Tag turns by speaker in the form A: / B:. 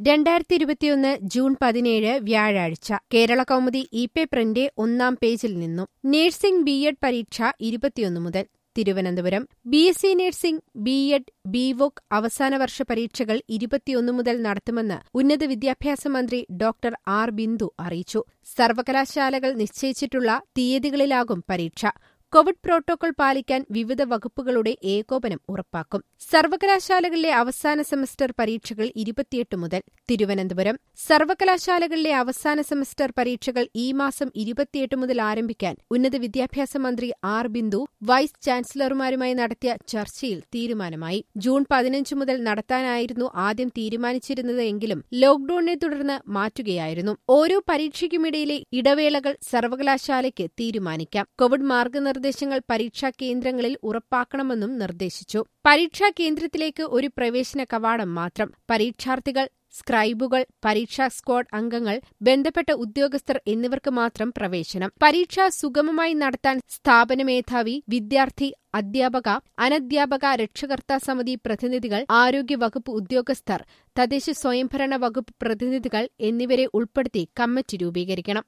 A: രണ്ടായിരത്തി ഇരുപത്തിയൊന്ന് ജൂൺ പതിനേഴ് വ്യാഴാഴ്ച കേരള കൗമുദി ഇ പേപ്പറിന്റെ ഒന്നാം പേജിൽ നിന്നും നഴ്സിംഗ് ബി എഡ് പരീക്ഷ ഇരുപത്തിയൊന്ന് മുതൽ തിരുവനന്തപുരം B S C nursing B Ed B Voc അവസാന വർഷ പരീക്ഷകൾ ഇരുപത്തിയൊന്ന് മുതൽ നടത്തുമെന്ന് ഉന്നത വിദ്യാഭ്യാസ മന്ത്രി ഡോക്ടർ ആർ ബിന്ദു അറിയിച്ചു സർവകലാശാലകൾ നിശ്ചയിച്ചിട്ടുള്ള തീയതികളിലാകും പരീക്ഷ കോവിഡ് പ്രോട്ടോകോൾ പാലിക്കാൻ വിവിധ വകുപ്പുകളുടെ ഏകോപനം ഉറപ്പാക്കും സർവകലാശാലകളിലെ അവസാന സെമസ്റ്റർ പരീക്ഷകൾ ഇരുപത്തിയെട്ട് മുതൽ തിരുവനന്തപുരം സർവകലാശാലകളിലെ അവസാന സെമസ്റ്റർ പരീക്ഷകൾ ഈ മാസം ഇരുപത്തിയെട്ട് മുതൽ ആരംഭിക്കാൻ ഉന്നത വിദ്യാഭ്യാസ മന്ത്രി ആർ ബിന്ദു വൈസ് ചാൻസലർമാരുമായി നടത്തിയ ചർച്ചയിൽ തീരുമാനമായി ജൂൺ പതിനഞ്ച് മുതൽ നടത്താനായിരുന്നു ആദ്യം തീരുമാനിച്ചിരുന്നത് എങ്കിലും ലോക്ഡൌണിനെ തുടർന്ന് മാറ്റുകയായിരുന്നു ഓരോ പരീക്ഷയ്ക്കുമിടയിലെ ഇടവേളകൾ സർവകലാശാലയ്ക്ക് തീരുമാനിക്കാം കോവിഡ് മാർഗനിർദ്ദേശം നിർദ്ദേശങ്ങൾ പരീക്ഷാ കേന്ദ്രങ്ങളിൽ ഉറപ്പാക്കണമെന്നും നിർദ്ദേശിച്ചു പരീക്ഷാ കേന്ദ്രത്തിലേക്ക് ഒരു പ്രവേശന കവാടം മാത്രം പരീക്ഷാർത്ഥികൾ സ്ക്രൈബുകൾ പരീക്ഷാ സ്ക്വാഡ് അംഗങ്ങൾ ബന്ധപ്പെട്ട ഉദ്യോഗസ്ഥർ എന്നിവർക്ക് മാത്രം പ്രവേശനം പരീക്ഷ സുഗമമായി നടത്താൻ സ്ഥാപന മേധാവി വിദ്യാർത്ഥി അധ്യാപക അനധ്യാപക രക്ഷകർത്താ സമിതി പ്രതിനിധികൾ ആരോഗ്യവകുപ്പ് ഉദ്യോഗസ്ഥർ തദ്ദേശ സ്വയംഭരണ വകുപ്പ് പ്രതിനിധികൾ എന്നിവരെ ഉൾപ്പെടുത്തി കമ്മിറ്റി രൂപീകരിക്കണം